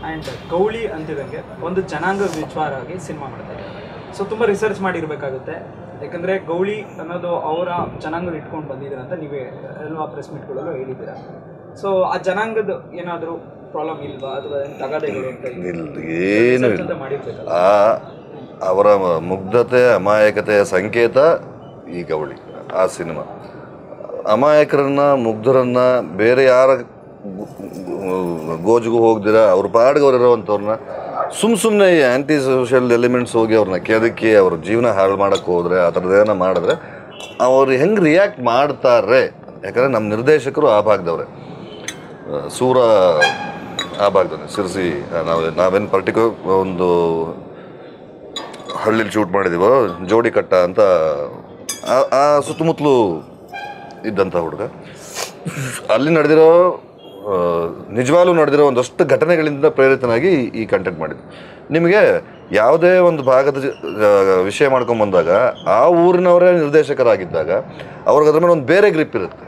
And ಗೌಳಿ ಅಂತಿದಂಗೆ ಒಂದು ಜನಾಂಗ ವಿಚಾರವಾಗಿ ಸಿನಿಮಾ ಮಾಡ್ತಾ ಇದ್ದಾರೆ ಸೊ ತುಂಬ ರಿಸರ್ಚ್ ಮಾಡಿರಬೇಕಾಗುತ್ತೆ ಯಾಕಂದರೆ ಗೌಳಿ ಅನ್ನೋದು ಅವರ ಜನಾಂಗದ ಇಟ್ಕೊಂಡು ಬಂದಿದ್ದಾರೆ ಅಂತ ನೀವೇ ಎಲ್ಲ ಪ್ರೆಸ್ ಮೀಟ್ಗಳಲ್ಲೂ ಹೇಳಿದ್ದೀರಾ ಸೊ ಆ ಜನಾಂಗದ ಏನಾದರೂ ಪ್ರಾಬ್ಲಮ್ ಇಲ್ವಾ ಅಥವಾ ಏನ್ ತಗಾದೆಗಳು ಅಂತ ಇಲ್ವಾ? ಇಲ್ಲ ಏನು Research ಇಲ್ಲ ಅಂತ ಮಾಡಿರ್ಬೇಕಲ್ಲ ಆ ಅವರ ಮುಗ್ಧತೆ ಅಮಾಯಕತೆಯ ಸಂಕೇತ ಈ ಗವಳಿ ಆ ಸಿನಿಮಾ ಅಮಾಯಕರನ್ನ ಮುಗ್ಧರನ್ನ ಬೇರೆ ಯಾರ ಗು- ಗೋಜಿಗೂ ಹೋಗ್ದಿರ ಅವ್ರ ಪಾಡಿಗೆ ಅವ್ರು ಇರೋವಂಥವ್ರನ್ನ ಸುಮ್ ಸುಮ್ಮನೆ ಈ ಆ್ಯಂಟಿ ಸೋಷಿಯಲ್ ಎಲಿಮೆಂಟ್ಸ್ ಹೋಗಿ ಅವ್ರನ್ನ ಕೆದಕಿ ಅವ್ರ ಜೀವನ ಹಾಳು ಮಾಡೋಕ್ಕೆ ಹೋದರೆ ಆ ಥರದ್ದೇನೋ ಮಾಡಿದ್ರೆ ಅವ್ರು ಹೆಂಗೆ ರಿಯಾಕ್ಟ್ ಮಾಡ್ತಾರೆ ಯಾಕಂದರೆ ನಮ್ಮ ನಿರ್ದೇಶಕರು ಆ ಭಾಗದವ್ರೆ ಆ, ಸೂರ ಆ ಭಾಗದಲ್ಲಿ ಸಿರ್ಸಿ ನಾವು ನಾವೇನು ಪರ್ಟಿಕ್ಯುಲರ್ ಒಂದು ಹಳ್ಳಿಲಿ ಶೂಟ್ ಮಾಡಿದೀವೋ ಜೋಡಿ ಕಟ್ಟ ಅಂತ ಆ- ಆ ಸುತ್ತಮುತ್ತಲು ಇದ್ದಂಥ ಹುಡುಗ ಅಲ್ಲಿ ನಡೆದಿರೋ ಆ, ನಿಜವಾಗ್ಲೂ ನಡೆದಿರೋ ಒಂದಷ್ಟು ಘಟನೆಗಳಿಂದ ಪ್ರೇರಿತನಾಗಿ ಈ- ಈ ಕಂಟೆಂಟ್ ಮಾಡಿದ್ದು ನಿಮಗೆ ಯಾವುದೇ ಒಂದು ಭಾಗದ ಜ- ಆ, ವಿಷಯ ಮಾಡ್ಕೊಂಡು ಬಂದಾಗ ಆ ಊರಿನವರೇ ನಿರ್ದೇಶಕರಾಗಿದ್ದಾಗ ಅವ್ರಿಗೆ ಅದ್ರ ಮೇಲೆ ಒಂದು ಬೇರೆ ಗ್ರಿಪ್ ಇರುತ್ತೆ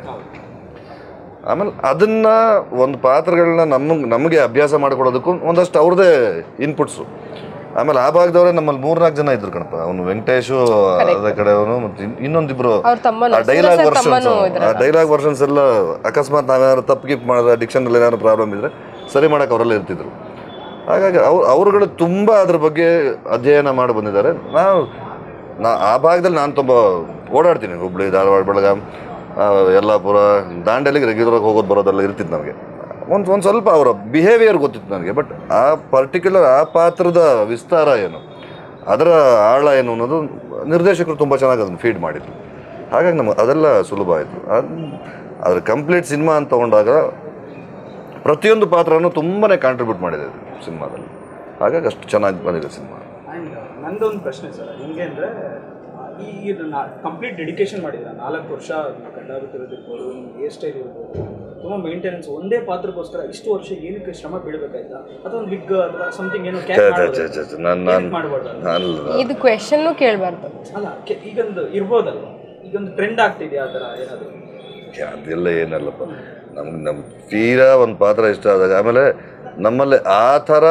ಆಮೇಲೆ ಅದನ್ನ ಒಂದು ಪಾತ್ರಗಳನ್ನ ನಮ್ಮ ನಮಗೆ ಅಭ್ಯಾಸ ಮಾಡ್ಕೊಡೋದಕ್ಕೂ ಒಂದಷ್ಟು ಅವ್ರದ್ದೇ ಇನ್ಪುಟ್ಸು ಆಮೇಲೆ ಆ ಭಾಗದವರೇ ನಮ್ಮಲ್ಲಿ ಮೂರ್ನಾಲ್ಕು ಜನ ಇದ್ರು ಕಣಪ್ಪ ಅವನು ವೆಂಕಟೇಶು ಅದ ಕಡೆ ಅವನು ಮತ್ತೆ ಇನ್- ಇನ್ನೊಂದಿಬ್ರು ಅವ್ರ ತಮ್ಮನು ಆ ಡೈಲಾಗ್ ಸೂರ್ಯ ಸರ್ ವರ್ಷನ್ಸ್ ತಮ್ಮನೂ ಆ ಇದ್ರಲ್ಲ. ಡೈಲಾಗ್ ವರ್ಷನ್ಸ್ ಎಲ್ಲ ಅಕಸ್ಮಾತ್ ನಾವೇನಾದ್ರು ತಪ್ಪು ಗಿಪ್ ಮಾಡಿದ್ರೆ ಡಿಕ್ಷನಲ್ಲಿ ಏನಾದ್ರು ಪ್ರಾಬ್ಲಮ್ ಇದ್ರೆ ಸರಿ ಮಾಡಕ್ಕೆ ಅವರೆಲ್ಲ ಇರ್ತಿದ್ರು ಹಾಗಾಗಿ ಅವ್ರು ಅವರುಗಳು ತುಂಬ ಅದ್ರ ಬಗ್ಗೆ ಅಧ್ಯಯನ ಮಾಡಿ ಬಂದಿದ್ದಾರೆ ನಾವು ನಾ ಆ ಭಾಗದಲ್ಲಿ ನಾನು ತುಂಬ ಓಡಾಡ್ತೀನಿ ಹುಬ್ಳಿ ಧಾರವಾಡ ಬೆಳಗಾಂ ಆ, ಯಲ್ಲಾಪುರ ದಾಂಡೇಲಿಗೆ ರೆಗ್ಯುಲರ್ ಹೋಗೋದು ಬರೋದೆಲ್ಲ ಇರ್ತಿತ್ತು ನಮಗೆ ಒಂದು ಒಂದು ಸ್ವಲ್ಪ ಅವರ ಬಿಹೇವಿಯರ್ ಗೊತ್ತಿತ್ತು ನನಗೆ ಬಟ್ ಆ ಪರ್ಟಿಕ್ಯುಲರ್ ಆ ಪಾತ್ರದ ವಿಸ್ತಾರ ಏನು ಅದರ ಆಳ ಏನು ಅನ್ನೋದು ನಿರ್ದೇಶಕರು ತುಂಬ ಚೆನ್ನಾಗಿ ಅದನ್ನು ಫೀಡ್ ಮಾಡಿದ್ರು ಹಾಗಾಗಿ ನಮಗೆ ಅದೆಲ್ಲ ಸುಲಭ ಆಯಿತು ಅದ್ರ ಕಂಪ್ಲೀಟ್ ಸಿನಿಮಾ ಅಂತ ತಗೊಂಡಾಗ ಪ್ರತಿಯೊಂದು ಪಾತ್ರನೂ ತುಂಬಾ ಕಾಂಟ್ರಿಬ್ಯೂಟ್ ಮಾಡಿದೆ ಸಿನಿಮಾದಲ್ಲಿ ಹಾಗಾಗಿ ಅಷ್ಟು ಚೆನ್ನಾಗಿ ಬಂದಿದೆ ಸಿನಿಮಾ ಆ್ಯಂಡ್ ನಂದೊಂದು ಪ್ರಶ್ನೆ ಸರ್ ಹೆಂಗೆ ಅಂದರೆ ಈ ಇದು ನಾ ಕಂಪ್ಲೀಟ್ ಡೆಡಿಕೇಶನ್ ಮಾಡಿದ್ರೆ ನಾಲ್ಕು ವರ್ಷ ಗಡ್ಡ ಬಿಟ್ಟಿರೋದಿರ್ಬೋದು ಹೇರ್ ಸ್ಟೈಲ್ ಇರ್ಬೋದು ತುಂಬ ಮೇಂಟೆನೆನ್ಸ್ ಒಂದೇ ಪಾತ್ರಕ್ಕೋಸ್ಕರ ಇಷ್ಟು ವರ್ಷ ಏನಕ್ಕೆ ಶ್ರಮ ಬೀಳಬೇಕಾಯ್ತಾ ಅಥವಾ ಒಂದು ವಿಗ್ ಅಥವಾ ಸಮಥಿಂಗ್ ಏನೋ ಕ್ಯಾಚ್ ನಾನು ನಾನು ಮಾಡ್ಬಾರ್ದು ನಾನು ಇದು ಕ್ವೆಶನ್ನು ಕೇಳಬಾರ್ದು ಅಲ್ಲ ಕೆ- ಈಗೊಂದು ಇರ್ಬೋದಲ್ವ ಈಗೊಂದು ಟ್ರೆಂಡ್ ಆಗ್ತಿದೆಯಾ ಆ ಥರ ಏನಾದರೂ ಅದೆಲ್ಲ ಏನಲ್ಲಪ್ಪ ನಮ್ಗೆ ನಮ್ಮ ತೀರಾ ಒಂದು ಪಾತ್ರ ಇಷ್ಟ ಆದಾಗ ಆಮೇಲೆ ನಮ್ಮಲ್ಲಿ ಆ ಥರ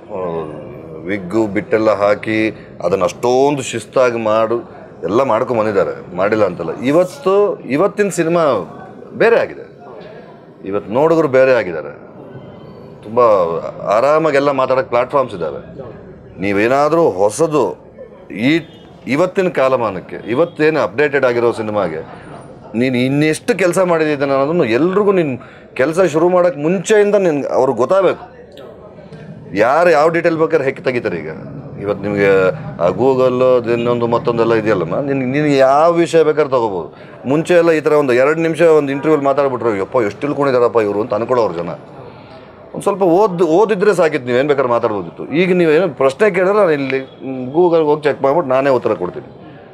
ವಿಗ್ಗು ಬಿಟ್ಟೆಲ್ಲ ಹಾಕಿ ಅದನ್ನು ಅಷ್ಟೊಂದು ಶಿಸ್ತಾಗಿ ಮಾಡು ಎಲ್ಲ ಮಾಡ್ಕೊಂಡು ಬಂದಿದ್ದಾರೆ ಮಾಡಿಲ್ಲ ಅಂತಲ್ಲ ಇವತ್ತು ಇವತ್ತಿನ ಸಿನಿಮಾ ಬೇರೆ ಆಗಿದೆ ಇವತ್ತು ನೋಡಿದ್ರು ಬೇರೆ ಆಗಿದ್ದಾರೆ ತುಂಬ ಆರಾಮಾಗೆಲ್ಲ ಮಾತಾಡೋಕ್ಕೆ ಪ್ಲಾಟ್ಫಾರ್ಮ್ಸ್ ಇದ್ದಾವೆ ನೀವೇನಾದರೂ ಹೊಸದು ಈ ಇವತ್ತಿನ ಕಾಲಮಾನಕ್ಕೆ ಇವತ್ತೇನು ಅಪ್ಡೇಟೆಡ್ ಆಗಿರೋ ಸಿನಿಮಾಗೆ ನೀನು ಇನ್ನೆಷ್ಟು ಕೆಲಸ ಮಾಡಿದ್ದೀನಿ ಅನ್ನೋದನ್ನು ಎಲ್ರಿಗೂ ನಿನ್ನ ಕೆಲಸ ಶುರು ಮಾಡೋಕ್ಕೆ ಮುಂಚೆಯಿಂದ ನಿನ್ಗೆ ಅವ್ರಿಗೆ ಗೊತ್ತಾಗಬೇಕು ಯಾರು ಯಾವ ಡೀಟೇಲ್ ಬೇಕಾದ್ರೆ ಹೆಕ್ಕಿ ತೆಗಿತಾರೆ ಈಗ ಇವತ್ತು ನಿಮಗೆ ಆ ಗೂಗಲ್ ಇನ್ನೊಂದು ಮತ್ತೊಂದೆಲ್ಲ ಇದೆಯಲ್ಲಮ್ಮ ನಿನ್ಗೆ ನಿನಗೆ ಯಾವ ವಿಷಯ ಬೇಕಾದ್ರೆ ತಗೋಬೋದು ಮುಂಚೆ ಎಲ್ಲ ಈ ಥರ ಒಂದು ಎರಡು ನಿಮಿಷ ಒಂದು ಇಂಟರ್ವ್ಯೂಲ್ ಮಾತಾಡ್ಬಿಟ್ರು ಯಪ್ಪ ಎಷ್ಟು ತಿಳ್ಕೊಂಡಿದ್ದಾರಪ್ಪ ಇವರು ಅಂತ ಅನ್ಕೊಳ್ಳೋರು ಜನ ಒಂದು ಸ್ವಲ್ಪ ಓದ್ ಓದಿದ್ರೆ ಸಾಕಿತ್ತು ನೀವು ಏನು ಬೇಕಾದ್ರೆ ಮಾತಾಡ್ಬೋದಿತ್ತು ಈಗ ನೀವೇನು ಪ್ರಶ್ನೆ ಕೇಳಿದ್ರೆ ನಾನು ಇಲ್ಲಿ ಗೂಗಲ್ಗೆ ಹೋಗಿ ಚೆಕ್ ಮಾಡ್ಬಿಟ್ಟು ನಾನೇ ಉತ್ತರ ಕೊಡ್ತೀನಿ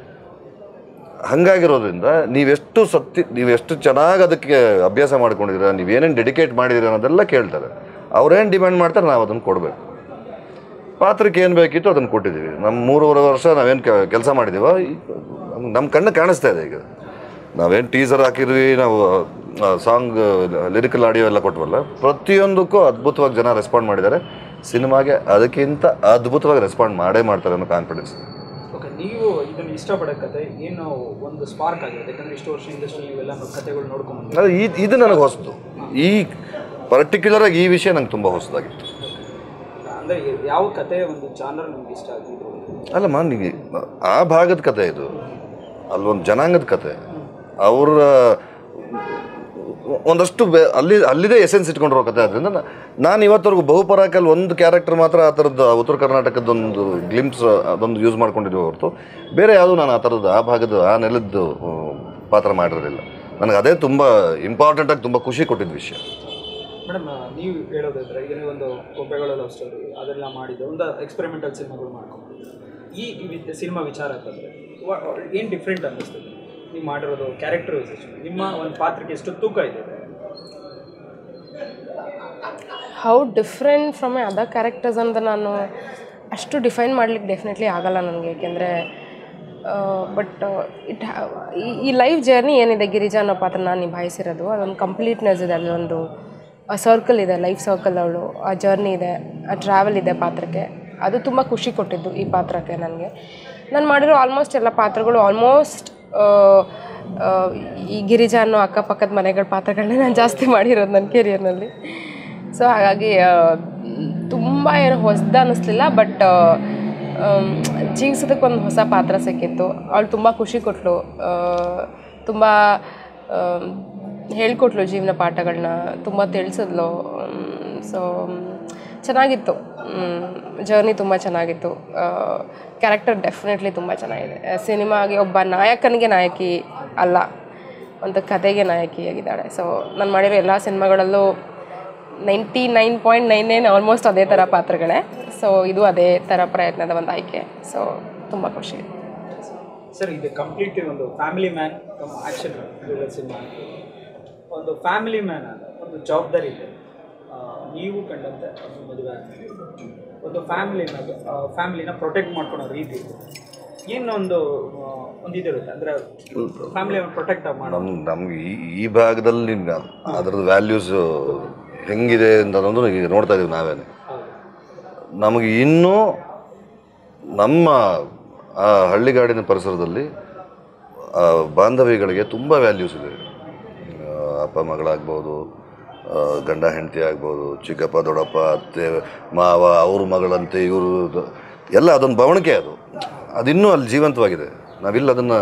ಹಾಗಾಗಿರೋದ್ರಿಂದ ನೀವೆಷ್ಟು ಸತ್ತಿ ನೀವೆಷ್ಟು ಚೆನ್ನಾಗಿ ಅದಕ್ಕೆ ಅಭ್ಯಾಸ ಮಾಡ್ಕೊಂಡಿದ್ದೀರಾ ನೀವೇನೇನು ಡೆಡಿಕೇಟ್ ಮಾಡಿದ್ದೀರಾ ಅನ್ನೋದೆಲ್ಲ ಕೇಳ್ತಾರೆ ಅವ್ರೇನು ಡಿಮ್ಯಾಂಡ್ ಮಾಡ್ತಾರೆ ನಾವು ಅದನ್ನು ಕೊಡಬೇಕು ಪಾತ್ರಕ್ಕೆ ಏನು ಬೇಕಿತ್ತು ಅದನ್ನು ಕೊಟ್ಟಿದ್ದೀವಿ ನಮ್ಮ ಮೂರುವರೆ ವರ್ಷ ನಾವೇನು ಕೆಲಸ ಮಾಡಿದ್ದೀವೋ ನಮ್ಮ ಕಣ್ಣು ಕಾಣಿಸ್ತಾ ಇದೆ ಈಗ ನಾವೇನು ಟೀಸರ್ ಹಾಕಿದ್ವಿ ನಾವು ಸಾಂಗ್ ಲಿರಿಕಲ್ ಆಡಿಯೋ ಎಲ್ಲ ಕೊಟ್ವಲ್ಲ ಪ್ರತಿಯೊಂದಕ್ಕೂ ಅದ್ಭುತವಾಗಿ ಜನ ರೆಸ್ಪಾಂಡ್ ಮಾಡಿದ್ದಾರೆ ಸಿನಿಮಾಗೆ ಅದಕ್ಕಿಂತ ಅದ್ಭುತವಾಗಿ ರೆಸ್ಪಾಂಡ್ ಮಾಡೇ ಮಾಡ್ತಾರೆ ಅನ್ನೋ ಕಾನ್ಫಿಡೆನ್ಸ್ ಓಕೆ ನೀವು ಇದನ್ನು ಇಷ್ಟಪಡೋ ಕತೆ ಏನು ಒಂದು ಸ್ಪಾರ್ಕ್ ಆಗಿರುತ್ತೆ ಯಾಕಂದ್ರೆ ಇಷ್ಟು ವರ್ಷ ಇಂಡಸ್ಟ್ರಿ ನೀವೆಲ್ಲ ಕತೆಗಳು ನೋಡ್ಕೊಂಡು ಬಂದಿದ್ದೀರಿ. ಅದು ಇದು ಇದು ನನಗೆ ಹೊಸದು ಈ ಪರ್ಟಿಕ್ಯುಲರ್ ಆಗಿ ಈ ವಿಷಯ ನಂಗೆ ತುಂಬ ಹೊಸದಾಗಿತ್ತು ಅಂದ್ರೆ ಯಾವ ಕತೆ ಒಂದು ಜಾನರ್ ನಿಮ್ಗೆ ಇಷ್ಟ ಆಗಿದ್ರು ಅಲ್ಲಮ್ಮ ನಿಮಗೆ ಆ ಭಾಗದ ಕತೆ ಇದು ಅಲ್ಲೊಂದು ಜನಾಂಗದ ಕತೆ ಅವರ ಒಂದಷ್ಟು ಬೆ ಅಲ್ಲಿ ಅಲ್ಲಿದೆ ಎಸೆನ್ಸ್ ಇಟ್ಕೊಂಡಿರೋ ಕತೆ ಅದರಿಂದ ನಾನು ಇವತ್ತವರೆಗೂ ಬಹುಪರಾಕಲ್ಲಿ ಒಂದು ಕ್ಯಾರೆಕ್ಟರ್ ಮಾತ್ರ ಆ ಥರದ್ದು ಆ ಉತ್ತರ ಕರ್ನಾಟಕದೊಂದು ಗ್ಲಿಮ್ಸ್ ಅದೊಂದು ಯೂಸ್ ಮಾಡ್ಕೊಂಡಿದ್ವಿ ಹೊರತು ಬೇರೆ ಯಾವುದೂ ನಾನು ಆ ಥರದ್ದು ಆ ಭಾಗದ ಆ ನೆಲದ್ದು ಆ, ಪಾತ್ರ ಮಾಡಿರಲಿಲ್ಲ ನನಗೆ ಅದೇ ತುಂಬ ಇಂಪಾರ್ಟೆಂಟಾಗಿ ತುಂಬ ಖುಷಿ ಕೊಟ್ಟಿದ್ದ ವಿಷಯ ಮೇಡಮ್ ನೀವು ಹೇಳೋದಾದ್ರೆ ಈಗ ನೀವು ಒಂದು ಗೊಂಬೆಗಳ ಲವ್ ಸ್ಟೋರಿ ಅದೆಲ್ಲ ಮಾಡಿದ್ದು ಒಂದು ಎಕ್ಸ್ಪೆರಿಮೆಂಟಲ್ ಸಿನಿಮಾಗಳು ಮಾಡ್ಕೊಂಡು ಈ ಸಿನಿಮಾ ವಿಚಾರ ಅಂತಂದರೆ ಏನು ಡಿಫ್ರೆಂಟ್ ಅನ್ನಿಸ್ತದೆ ನೀವು ಮಾಡಿರೋದು ಕ್ಯಾರೆಕ್ಟರೈಸೇಷನ್ ನಿಮ್ಮ ಒಂದು ಪಾತ್ರಕ್ಕೆ ಎಷ್ಟು ತೂಕ ಇದೆ how different from a other characters ಅಂತ ನಾನು ಅಷ್ಟು ಡಿಫೈನ್ ಮಾಡ್ಲಿಕ್ಕೆ ಡೆಫಿನೆಟ್ಲಿ ಆಗಲ್ಲ ನನಗೆ ಏಕೆಂದರೆ ಬಟ್ ಇಟ್ ಈ ಲೈಫ್ ಜರ್ನಿ ಏನಿದೆ ಗಿರಿಜಾ ಅನ್ನೋ ಪಾತ್ರ ನಾನು ನಿಭಾಯಿಸಿರೋದು ಅದೊಂದು ಕಂಪ್ಲೀಟ್ನೆಸ್ ಇದೆ ಅದೊಂದು ಆ ಸರ್ಕಲ್ ಇದೆ ಲೈಫ್ ಸರ್ಕಲ್ ಅವಳು ಆ ಜರ್ನಿ ಇದೆ ಆ ಟ್ರಾವೆಲ್ ಇದೆ ಪಾತ್ರಕ್ಕೆ ಅದು ತುಂಬ ಖುಷಿ ಕೊಟ್ಟಿದ್ದು ಈ ಪಾತ್ರಕ್ಕೆ ನನಗೆ ನಾನು ಮಾಡಿರೋ ಆಲ್ಮೋಸ್ಟ್ ಎಲ್ಲ ಪಾತ್ರಗಳು ಆಲ್ಮೋಸ್ಟ್ ಈ ಗಿರಿಜಾ ಅನ್ನೋ ಅಕ್ಕಪಕ್ಕದ ಮನೆಗಳ ಪಾತ್ರಗಳನ್ನೇ ನಾನು ಜಾಸ್ತಿ ಮಾಡಿರೋದು ನನ್ನ ಕೆರಿಯರ್ನಲ್ಲಿ ಸೊ ಹಾಗಾಗಿ ತುಂಬ ಏನು ಹೊಸ್ದು ಅನ್ನಿಸ್ಲಿಲ್ಲ ಬಟ್ ಜೀವಿಸೋದಕ್ಕೆ ಒಂದು ಹೊಸ ಪಾತ್ರ ಸಿಕ್ಕಿತ್ತು ಅವಳು ತುಂಬ ಖುಷಿ ಕೊಟ್ಟಳು ತುಂಬ ಹೇಳ್ಕೊಟ್ಲು ಜೀವನ ಪಾಠಗಳನ್ನ ತುಂಬ ತಿಳಿಸಿದ್ಲು ಸೊ ಚೆನ್ನಾಗಿತ್ತು ಜರ್ನಿ ತುಂಬ ಚೆನ್ನಾಗಿತ್ತು ಕ್ಯಾರೆಕ್ಟರ್ ಡೆಫಿನೆಟ್ಲಿ ತುಂಬ ಚೆನ್ನಾಗಿದೆ ಸಿನಿಮಾಗೆ ಒಬ್ಬ ನಾಯಕನಿಗೆ ನಾಯಕಿ ಅಲ್ಲ ಒಂದು ಕತೆಗೆ ನಾಯಕಿಯಾಗಿದ್ದಾಳೆ ಸೊ ನಾನು ಮಾಡಿರೋ ಎಲ್ಲ ಸಿನಿಮಾಗಳಲ್ಲೂ ninety nine point nine nine almost ಅದೇ ಥರ ಪಾತ್ರಗಳೇ ಸೊ ಇದು ಅದೇ ಥರ ಪ್ರಯತ್ನದ ಒಂದು ಆಯ್ಕೆ ಸೊ ತುಂಬ ಖುಷಿ ಸರ್ ಇದು ಕಂಪ್ಲೀಟ್ಲಿ ಒಂದು ಫ್ಯಾಮಿಲಿ ಮ್ಯಾನ್ ಕಮ್ ಆ್ಯಕ್ಷನ್ ಸಿನಿಮಾ ಒಂದು ಫ್ಯಾಮಿಲಿ ಮ್ಯಾನ್ ಆದ ಒಂದು ಜವಾಬ್ದಾರಿ ಇದೆ ಆ, ನೀವು ಕಂಡಂತೆ ಒಂದು ಮದುವೆ ಆದ್ಮೇಲೆ ಒಂದು ಫ್ಯಾಮಿಲಿನ ಫ್ಯಾಮಿಲಿನ ಪ್ರೊಟೆಕ್ಟ್ ಮಾಡ್ಕೊಳೋ ರೀತಿ ಇದೆ. ಏನು ಒಂದು ಆ, ಒಂದು ಇದಿರುತ್ತೆ ಅಂದರೆ ಫ್ಯಾಮಿಲಿ ಪ್ರೊಟೆಕ್ಟ್ ಮಾಡೋ ನಮ್ ನಮ್ಗೆ ಈ ಈ ಭಾಗದಲ್ಲಿ ನ- ಅದ್ರದ್ದು ವ್ಯಾಲ್ಯೂಸ್ ಹೆಂಗಿದೆ ಅಂತ ಅನ್ನೋದು ಈಗ ನೋಡ್ತಾ ಇದೀವಿ ನಾವೇನೆ ನಮಗೆ ಇನ್ನೂ ನಮ್ಮ ಆ ಹಳ್ಳಿಗಾಡಿನ ಪರಿಸರದಲ್ಲಿ ಆ ಬಾಂಧವ್ಯಗಳಿಗೆ ತುಂಬ ವ್ಯಾಲ್ಯೂಸ್ ಇದೆ ಆ, ಅಪ್ಪ ಮಗಳಾಗ್ಬೋದು ಆ, ಗಂಡ ಹೆಂಡತಿ ಆಗ್ಬೋದು ಚಿಕ್ಕಪ್ಪ ದೊಡ್ಡಪ್ಪ ಅತ್ತೆ ಮಾವ ಅವ್ರ ಮಗಳಂತೆ ಇವರು ಎಲ್ಲ ಅದೊಂದು ಬವಣಿಕೆ ಅದು ಅದಿನ್ನೂ ಅಲ್ಲಿ ಜೀವಂತವಾಗಿದೆ ನಾವಿಲ್ಲ ಅದನ್ನು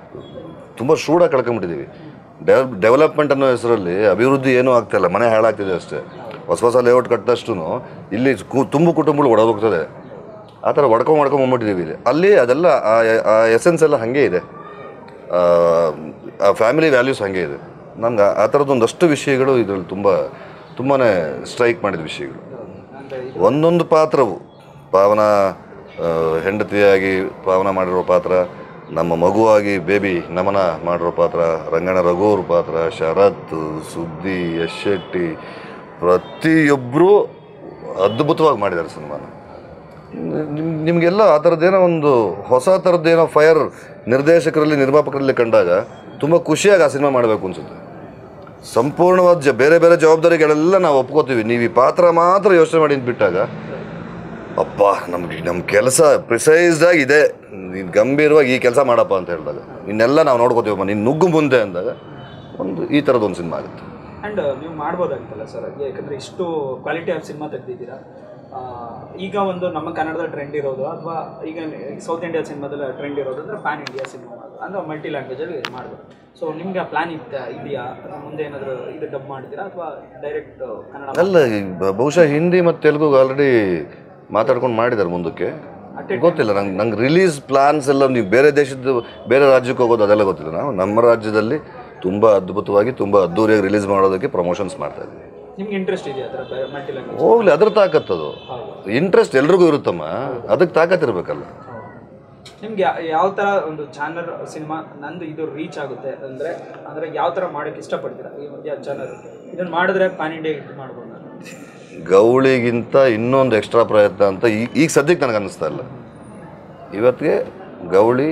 ತುಂಬ ಶೂಡ ಕಳ್ಕೊಂಬಿಟ್ಟಿದ್ದೀವಿ ಡೆವಲಪ್ ಡೆವಲಪ್ಮೆಂಟ್ ಅನ್ನೋ ಹೆಸರಲ್ಲಿ ಅಭಿವೃದ್ಧಿ ಏನೂ ಆಗ್ತಾಯಿಲ್ಲ ಮನೆ ಹಾಳಾಗ್ತಿದೆ ಅಷ್ಟೇ ಹೊಸ ಹೊಸ ಲೇಔಟ್ ಕಟ್ಟಿದಷ್ಟು ಇಲ್ಲಿ ಕು ತುಂಬು ಕುಟುಂಬಗಳು ಒಡೆದೋಗ್ತದೆ ಆ ಥರ ಹೊಡ್ಕೊಂಡು ಹೊಡ್ಕೊಂಡು ಬಂದ್ಬಿಟ್ಟಿದ್ದೀವಿ ಇಲ್ಲಿ ಅಲ್ಲಿ ಅದೆಲ್ಲ ಆ- ಆ ಎಸೆನ್ಸ್ ಎಲ್ಲ ಹಾಗೆ ಇದೆ ಆ, ಆ ಫ್ಯಾಮಿಲಿ ವ್ಯಾಲ್ಯೂಸ್ ಹಾಗೆ ಇದೆ ನಮ್ಗೆ ಆ ಥರದ್ದೊಂದಷ್ಟು ವಿಷಯಗಳು ಇದರಲ್ಲಿ ತುಂಬ ತುಂಬಾ ಸ್ಟ್ರೈಕ್ ಮಾಡಿದ ವಿಷಯಗಳು ಒಂದೊಂದು ಪಾತ್ರವು ಪಾವನ ಆ, ಹೆಂಡತಿಯಾಗಿ ಪಾವನ ಮಾಡಿರೋ ಪಾತ್ರ ನಮ್ಮ ಮಗುವಾಗಿ ಬೇಬಿ ನಮನ ಮಾಡಿರೋ ಪಾತ್ರ ರಂಗಣ ರಘುವ್ರ ಪಾತ್ರ ಶರತ್ ಸುದ್ದಿ ಯಶ್ ಶೆಟ್ಟಿ ಪ್ರತಿಯೊಬ್ಬರು ಅದ್ಭುತವಾಗಿ ಮಾಡಿದ್ದಾರೆ ಸಿನಿಮಾನ ನಿಮ್- ನಿಮಗೆಲ್ಲ ಆ ಥರದ್ದೇನೋ ಒಂದು ಹೊಸ ಥರದ್ದೇನೋ ಫೈರ್ ನಿರ್ದೇಶಕರಲ್ಲಿ ನಿರ್ಮಾಪಕರಲ್ಲಿ ಕಂಡಾಗ ತುಂಬ ಖುಷಿಯಾಗಿ ಆ ಸಿನಿಮಾ ಮಾಡಬೇಕು ಅನ್ಸುತ್ತೆ ಸಂಪೂರ್ಣವಾದ ಜ ಬೇರೆ ಬೇರೆ ಜವಾಬ್ದಾರಿಗಳೆಲ್ಲ ನಾವು ಒಪ್ಕೋತೀವಿ ನೀವು ಈ ಪಾತ್ರ ಮಾತ್ರ ಯೋಚನೆ ಮಾಡಿ ಅಂತ ಬಿಟ್ಟಾಗ ಅಪ್ಪ ನಮ್ಗೆ ನಮ್ಮ ಕೆಲಸ ಪ್ರಿಸೈಸ್ಡಾಗಿ ಇದೆ ನೀನು ಗಂಭೀರವಾಗಿ ಈ ಕೆಲಸ ಮಾಡಪ್ಪ ಅಂತ ಹೇಳಿದಾಗ ಇನ್ನೆಲ್ಲ ನಾವು ನೋಡ್ಕೋತೀವಮ್ಮ ನೀನು ನುಗ್ಗು ಮುಂದೆ ಅಂದಾಗ ಒಂದು ಈ ಥರದ್ದು ಒಂದು ಸಿನಿಮಾ ಆಗುತ್ತೆ ಆ್ಯಂಡ್ ನೀವು ಮಾಡ್ಬೋದಾಗಿತ್ತಲ್ಲ ಸರ್ ಯಾಕಂದರೆ ಇಷ್ಟು ಕ್ವಾಲಿಟಿ ಆಫ್ ಸಿನಿಮಾ ತೆಗ್ದಿದ್ದೀರಾ ಆ, ಈಗ ಒಂದು ನಮ್ಮ ಕನ್ನಡದ ಟ್ರೆಂಡ್ ಇರೋದು ಅಥವಾ ಈಗ ಸೌತ್ ಇಂಡಿಯಾ ಸಿನಿಮಾದಲ್ಲಿ ಟ್ರೆಂಡ್ ಇರೋದು ಅಂದರೆ ಪ್ಯಾನ್ ಇಂಡಿಯಾ ಸಿನಿಮಾ ಮಾಡೋದು ಅಂದರೆ ಮಲ್ಟಿ ಲ್ಯಾಂಗ್ವೇಜಲ್ಲಿ ಮಾಡ್ಬೋದು ಸೊ ನಿಮಗೆ ಆ ಪ್ಲ್ಯಾನ್ ಇತ್ತ ಇದೆಯಾ ಅಥವಾ ಮುಂದೆ ಏನಾದರೂ ಇದು ಡಬ್ ಮಾಡ್ತೀರಾ ಅಥವಾ ಡೈರೆಕ್ಟ್ ಕನ್ನಡ ಅಲ್ಲ ಈ ಬ- ಬಹುಶಃ ಹಿಂದಿ ಮತ್ತು ತೆಲುಗು ಆಲ್ರೆಡಿ ಮಾತಾಡ್ಕೊಂಡು ಮಾಡಿದ್ದಾರೆ ಮುಂದಕ್ಕೆ ಗೊತ್ತಿಲ್ಲ ನಂಗೆ ನಂಗೆ ರಿಲೀಸ್ ಪ್ಲಾನ್ಸ್ ಎಲ್ಲ ನೀವು ಬೇರೆ ದೇಶದ ಬೇರೆ ರಾಜ್ಯಕ್ಕೆ ಹೋಗೋದು ಅದೆಲ್ಲ ಗೊತ್ತಿಲ್ಲ ನಾವು ನಮ್ಮ ರಾಜ್ಯದಲ್ಲಿ ತುಂಬ ಅದ್ಭುತವಾಗಿ ತುಂಬ ಅದ್ದೂರಿಯಾಗಿ ರಿಲೀಸ್ ಮಾಡೋದಕ್ಕೆ ಪ್ರಮೋಷನ್ಸ್ ಮಾಡ್ತಾ ಇದ್ದೀವಿ ನಿಮ್ಗೆ ಇಂಟ್ರೆಸ್ಟ್ ಇದೆಯಾ ಅದರ ಮಲ್ಟಿ ಲ್ಯಾಂಗ್ವೇಜ್ ಹೋಗ್ಲಿ ಅದ್ರ ತಾಕತ್ತದು ಇಂಟ್ರೆಸ್ಟ್ ಎಲ್ರಿಗೂ ಇರುತ್ತಮ್ಮ ಅದಕ್ಕೆ ತಾಕತ್ತಿರ್ಬೇಕಲ್ಲ ನಿಮ್ಗೆ ಯಾ- ಯಾವ ಥರ ಒಂದು ಚಾನಲ್ ಸಿನಿಮಾ ನಂದು ಇದು ರೀಚ್ ಆಗುತ್ತೆ ಅಂದರೆ ಅಂದರೆ ಯಾವ ಥರ ಮಾಡೋಕ್ಕೆ ಇಷ್ಟಪಡ್ತೀರಾ ಈ ಒಂದು ಚಾನಲ್ ಇದನ್ನು ಮಾಡಿದ್ರೆ ಪ್ಯಾನ್ ಇಂಡಿಯಾ ಇದು ಮಾಡ್ಬೋದು ನಾನು ಗೌಳಿಗಿಂತ ಇನ್ನೊಂದು ಎಕ್ಸ್ಟ್ರಾ ಪ್ರಯತ್ನ ಅಂತ ಈಗ ಈಗ ಸದ್ಯಕ್ಕೆ ನನಗೆ ಅನ್ನಿಸ್ತಾ ಇಲ್ಲ ಇವತ್ತಿಗೆ ಗೌಳಿ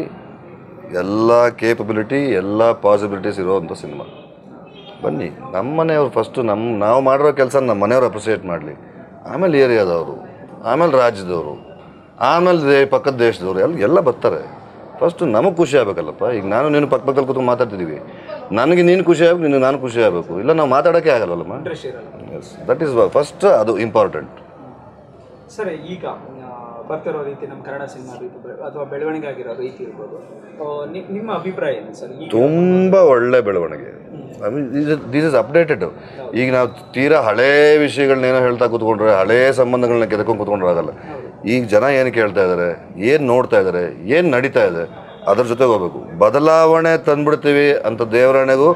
ಎಲ್ಲ ಕೇಪಬಿಲಿಟಿ ಎಲ್ಲ ಪಾಸಿಬಿಲಿಟೀಸ್ ಇರೋವಂಥ ಸಿನಿಮಾ ಬನ್ನಿ ನಮ್ಮ ಮನೆಯವ್ರು ಫಸ್ಟು ನಮ್ಮ ನಾವು ಮಾಡಿರೋ ಕೆಲಸ ನಮ್ಮ ಮನೆಯವ್ರು ಅಪ್ರಿಸಿಯೇಟ್ ಮಾಡಲಿ ಆಮೇಲೆ ಏರಿಯಾದವರು ಆಮೇಲೆ ರಾಜ್ಯದವರು ಆಮೇಲೆ ದೇ ಪಕ್ಕದ ದೇಶದವರು ಎಲ್ಲ ಎಲ್ಲ ಬರ್ತಾರೆ ಫಸ್ಟು ನಮಗೆ ಖುಷಿ ಆಗಬೇಕಲ್ಲಪ್ಪ ಈಗ ನಾನು ನೀನು ಪಕ್ಕ ಪಕ್ಕದಲ್ಲಿ ಕೂತ್ಕೊಂಡು ಮಾತಾಡ್ತಿದ್ದೀವಿ ನನಗೆ ನೀನು ಖುಷಿ ಆಗಬೇಕು ನಿನಗೆ ನಾನು ಖುಷಿ ಆಗಬೇಕು ಇಲ್ಲ ನಾವು ಮಾತಾಡೋಕ್ಕೆ ಆಗಲ್ಲಲ್ಲಮ್ಮ ಇಂಟ್ರೆಸ್ಟ್ ಇರಲ್ಲ ಎಸ್ ದಟ್ ಈಸ್ ಫಸ್ಟ್ ಅದು ಇಂಪಾರ್ಟೆಂಟ್ ಸರ್ ಈಗ ಆ, ಬರ್ತಿರೋ ರೀತಿ ನಮ್ಮ ಕನ್ನಡ ಸಿನಿಮಾ ರೀತಿ ಬೆ- ಅಥವಾ ಬೆಳವಣಿಗೆ ಆಗಿರೋ ರೀತಿ ಇರ್ಬೋದು ಆ, ನಿ- ನಿಮ್ಮ ಅಭಿಪ್ರಾಯ ಏನು ಸರ್ ಈಗ ತುಂಬ ಒಳ್ಳೆ ಬೆಳವಣಿಗೆ I mean this is updated ಈಗ ನಾವು ತೀರಾ ಹಳೇ ವಿಷಯಗಳನ್ನೇನೋ ಹೇಳ್ತಾ ಕೂತ್ಕೊಂಡ್ರೆ ಹಳೇ ಸಂಬಂಧಗಳನ್ನ ಕೆದಕೊಂಡು ಕೂತ್ಕೊಂಡ್ರೆ ಆಗಲ್ಲ ಈಗ ಜನ ಏನು ಕೇಳ್ತಾ ಇದ್ದಾರೆ ಏನು ನೋಡ್ತಾ ಇದ್ದಾರೆ ಏನು ನಡೀತಾ ಇದೆ ಅದ್ರ ಜೊತೆಗೆ ಹೋಗ್ಬೇಕು ಬದಲಾವಣೆ ತಂದ್ಬಿಡ್ತೀವಿ ಅಂತ ದೇವರಣೆಗೂ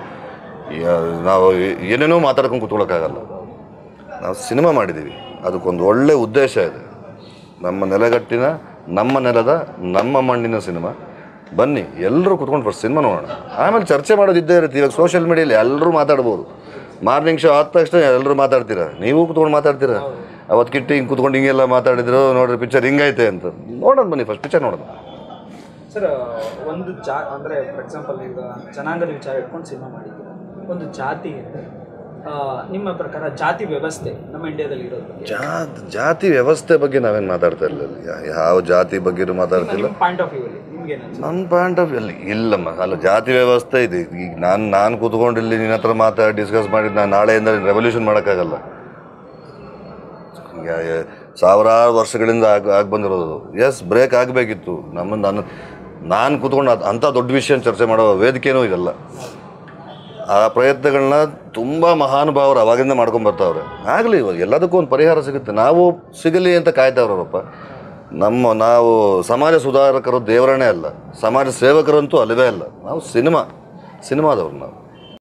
ನಾವು ಏನೇನೋ ಮಾತಾಡ್ಕೊಂಡು ಕೂತ್ಕೊಳ್ಳೋಕ್ಕಾಗಲ್ಲ ನಾವು ಸಿನಿಮಾ ಮಾಡಿದ್ದೀವಿ ಅದಕ್ಕೊಂದು ಒಳ್ಳೆ ಉದ್ದೇಶ ಇದೆ ನಮ್ಮ ನೆಲೆಗಟ್ಟಿನ ನಮ್ಮ ನೆಲದ ನಮ್ಮ ಮಣ್ಣಿನ ಸಿನಿಮಾ ಬನ್ನಿ ಎಲ್ಲರೂ ಕುತ್ಕೊಂಡು ಫಸ್ಟ್ ಸಿನಿಮಾ ನೋಡೋಣ ಆಮೇಲೆ ಚರ್ಚೆ ಮಾಡೋದು ಇದ್ದೇ ಇರುತ್ತೆ ಇವಾಗ ಸೋಷಿಯಲ್ ಮೀಡಿಯಲ್ಲಿ ಎಲ್ಲರೂ ಮಾತಾಡ್ಬೋದು ಮಾರ್ನಿಂಗ್ ಶೋ ಆದ ತಕ್ಷಣ ಎಲ್ಲರೂ ಮಾತಾಡ್ತೀರಾ ನೀವು ಕುತ್ಕೊಂಡು ಮಾತಾಡ್ತೀರಾ ಅವತ್ತು ಕಿಟ್ಟಿ ಹಿಂಗೆ ಕುತ್ಕೊಂಡು ಹಿಂಗೆಲ್ಲ ಮಾತಾಡಿದ್ರು ನೋಡ್ರಿ ಪಿಕ್ಚರ್ ಹಿಂಗೈತೆ ಅಂತ ನೋಡೋಣ ಬನ್ನಿ ಫಸ್ಟ್ ಪಿಕ್ಚರ್ ನೋಡೋಣ ಸರ್ ಒಂದು ಜಾ ಅಂದರೆ ಫಾರ್ ಎಕ್ಸಾಂಪಲ್ ಈಗ ಜನಾಂಗದ ವಿಚಾರ ಇಟ್ಕೊಂಡು ಸಿನಿಮಾ ಮಾಡಿದ್ದೀರ ಒಂದು ಜಾತಿ ಇದೆ ಆ, ನಿಮ್ಮ ಪ್ರಕಾರ ಜಾತಿ ವ್ಯವಸ್ಥೆ ನಮ್ಮ ಇಂಡಿಯಾದಲ್ಲಿ ಇರೋದ್ರ ಬಗ್ಗೆ ಜಾತ್ ಜಾತಿ ವ್ಯವಸ್ಥೆ ಬಗ್ಗೆ ನಾವೇನು ಮಾತಾಡ್ತಾ ಇಲ್ಲ ಯಾ- ಯಾವ ಜಾತಿ ಬಗ್ಗೆನೂ ಮಾತಾಡ್ತಿಲ್ಲ ನಿಮ್ಮ ಪಾಯಿಂಟ್ ಆಫ್ ವ್ಯೂ ಅಲ್ಲಿ ನಿಮ್ಗೆ ಏನು ನನ್ನ ಪಾಯಿಂಟ್ ಆಫ್ ವ್ಯೂ ಇಲ್ಲಮ್ಮ ಅಲ್ಲ ಜಾತಿ ವ್ಯವಸ್ಥೆ ಇದೆ ಈಗ ನಾನು ನಾನು ಕೂತ್ಕೊಂಡು ಇಲ್ಲಿ ನಿನ್ನ ಹತ್ರ ಮಾತಾಡಿ ಡಿಸ್ಕಸ್ ಮಾಡಿದ್ದು ನಾನು ನಾಳೆಯಿಂದ ರೆವಲ್ಯೂಷನ್ ಮಾಡೋಕ್ಕಾಗಲ್ಲ ಈಗ ಯ- ಸಾವಿರಾರು ವರ್ಷಗಳಿಂದ ಆಗ ಆಗಿ ಬಂದಿರೋದು ಎಸ್ ಬ್ರೇಕ್ ಆಗಬೇಕಿತ್ತು ನಮ್ಮ ನಾನು ನಾನು ಕೂತ್ಕೊಂಡು ಅದು ಅಂಥ ದೊಡ್ಡ ವಿಷಯ ಚರ್ಚೆ ಮಾಡೋ ವೇದಿಕೆನೂ ಇದಲ್ಲ ಆ ಪ್ರಯತ್ನಗಳನ್ನ ತುಂಬ ಮಹಾನುಭಾವರು ಅವಾಗಿಂದ ಮಾಡ್ಕೊಂಡು ಬರ್ತಾವ್ರೆ ಆಗಲಿ ಇವಾಗ ಎಲ್ಲದಕ್ಕೂ ಒಂದು ಪರಿಹಾರ ಸಿಗುತ್ತೆ ನಾವು ಸಿಗಲಿ ಅಂತ ಕಾಯ್ತಾವ್ರಪ್ಪ ನಮ್ಮ ನಾವು ಸಮಾಜ ಸುಧಾರಕರು ದೇವರನೇ ಅಲ್ಲ ಸಮಾಜ ಸೇವಕರಂತೂ ಅಲ್ಲವೇ ಅಲ್ಲ ನಾವು ಸಿನಿಮಾ ಸಿನಿಮಾದವ್ರು ನಾವು